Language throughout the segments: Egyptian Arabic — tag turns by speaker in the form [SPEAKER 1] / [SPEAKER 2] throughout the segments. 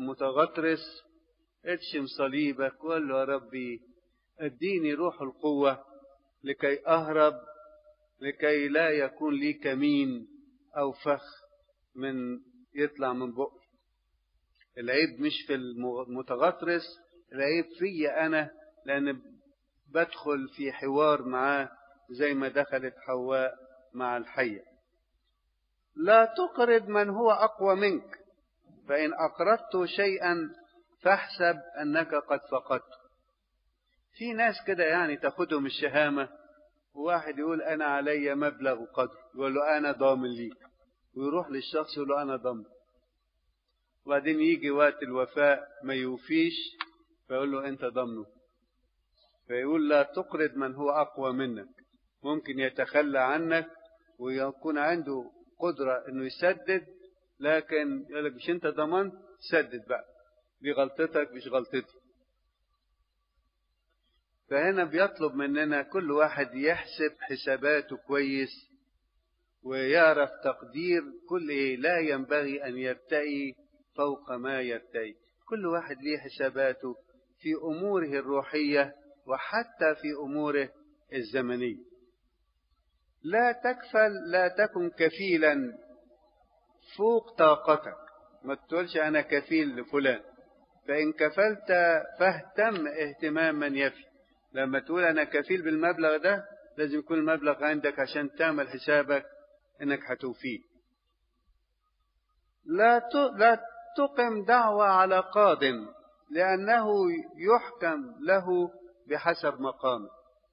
[SPEAKER 1] متغطرس ارشم صليبك وقول له يا ربي اديني روح القوة لكي أهرب لكي لا يكون لي كمين أو فخ من يطلع من بقي العيب مش في المتغطرس العيب فيا أنا لأن بدخل في حوار معاه زي ما دخلت حواء مع الحية لا تقرض من هو أقوى منك فإن أقرضت شيئا فاحسب أنك قد فقدته في ناس كده يعني تاخدهم الشهامة وواحد يقول أنا علي مبلغ وقدر يقول له أنا ضامن ليك ويروح للشخص يقول له أنا ضامن وبعدين يجي وقت الوفاء ما يوفيش فيقول له أنت ضامنه فيقول لا تقرض من هو أقوى منك ممكن يتخلى عنك ويكون عنده قدرة إنه يسدد لكن يقول لك مش أنت ضمنت سدد بقى دي غلطتك مش غلطتي فهنا بيطلب مننا كل واحد يحسب حساباته كويس ويعرف تقدير كل إيه لا ينبغي أن يرتئي فوق ما يرتئي كل واحد ليه حساباته في أموره الروحية وحتى في أموره الزمنية لا تكفل لا تكن كفيلا فوق طاقتك ما تقولش أنا كفيل لفلان فإن كفلت فاهتم اهتماما يفي لما تقول أنا كفيل بالمبلغ ده لازم يكون المبلغ عندك عشان تعمل حسابك إنك هتوفيه لا لا تقم دعوة على قاض لأنه يحكم له بحسب مقامه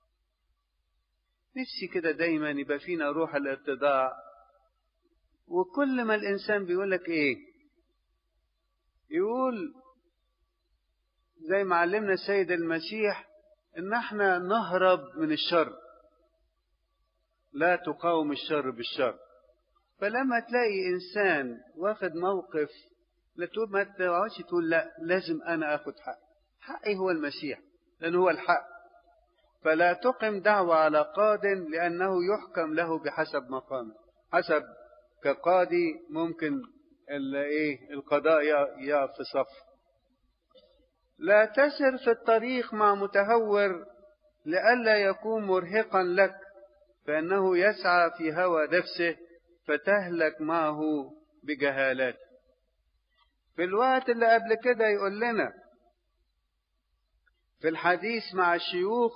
[SPEAKER 1] نفسي كده دايما يبقى فينا روح الاتضاع وكل ما الإنسان بيقول لك إيه يقول زي ما علمنا السيد المسيح إن احنا نهرب من الشر لا تقاوم الشر بالشر فلما تلاقي إنسان واخد موقف لا تقول ما تقعدش تقول لا لازم أنا آخد حق حقي هو المسيح لأن هو الحق فلا تقم دعوة على قاض لأنه يحكم له بحسب مقامه حسب كقاضي ممكن ايه القضاء يقف في صف لا تسر في الطريق مع متهور لئلا يكون مرهقا لك فإنه يسعى في هوى نفسه فتهلك معه بجهالات في الوقت اللي قبل كده يقول لنا في الحديث مع الشيوخ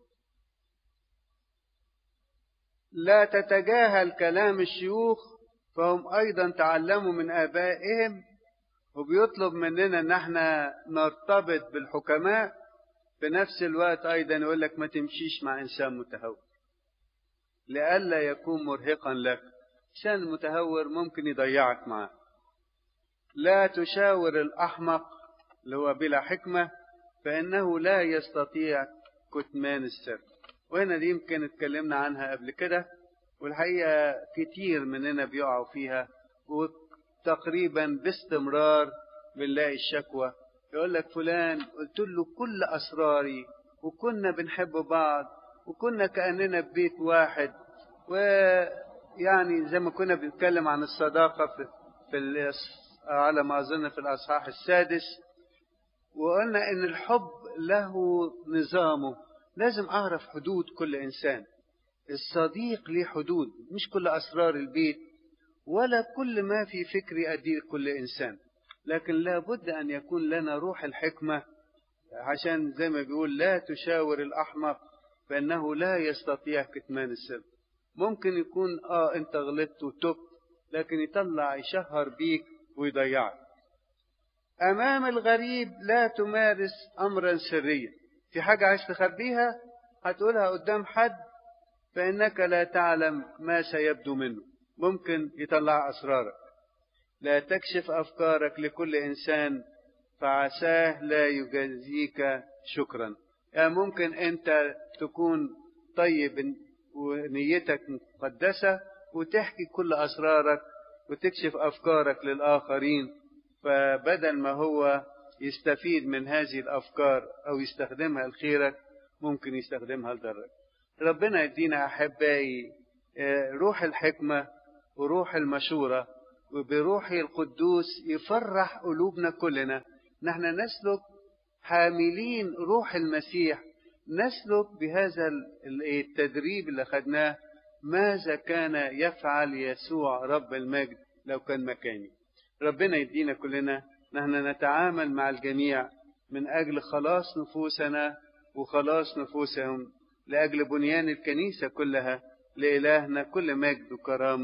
[SPEAKER 1] لا تتجاهل كلام الشيوخ فهم أيضا تعلموا من آبائهم وبيطلب مننا ان احنا نرتبط بالحكماء في نفس الوقت ايضا يقول لك ما تمشيش مع انسان متهور لئلا يكون مرهقا لك انسان المتهور ممكن يضيعك معاه لا تشاور الاحمق اللي هو بلا حكمه فانه لا يستطيع كتمان السر وهنا دي يمكن اتكلمنا عنها قبل كده والحقيقه كتير مننا بيقعوا فيها تقريبا باستمرار بنلاقي الشكوى يقول لك فلان قلت له كل أسراري وكنا بنحب بعض وكنا كأننا ببيت واحد ويعني زي ما كنا بنتكلم عن الصداقة في, في على ما أظن في الأصحاح السادس وقلنا إن الحب له نظامه لازم أعرف حدود كل إنسان الصديق ليه حدود مش كل أسرار البيت ولا كل ما في فكري أديه كل إنسان لكن لابد أن يكون لنا روح الحكمة عشان زي ما بيقول لا تشاور الأحمق فإنه لا يستطيع كتمان السر ممكن يكون آه أنت غلطت وتبت لكن يطلع يشهر بيك ويضيعك أمام الغريب لا تمارس أمرا سريا في حاجة عايز تخبيها هتقولها قدام حد فإنك لا تعلم ما سيبدو منه ممكن يطلع أسرارك لا تكشف أفكارك لكل إنسان فعساه لا يجازيك شكرا يعني ممكن أنت تكون طيب ونيتك مقدسة وتحكي كل أسرارك وتكشف أفكارك للآخرين فبدل ما هو يستفيد من هذه الأفكار أو يستخدمها لخيرك ممكن يستخدمها لضرك ربنا يدينا أحبائي روح الحكمة وروح المشورة وبروحه القدوس يفرح قلوبنا كلنا نحن نسلك حاملين روح المسيح نسلك بهذا التدريب اللي خدناه ماذا كان يفعل يسوع رب المجد لو كان مكاني ربنا يدينا كلنا نحن نتعامل مع الجميع من أجل خلاص نفوسنا وخلاص نفوسهم لأجل بنيان الكنيسة كلها لإلهنا كل مجد وكرامة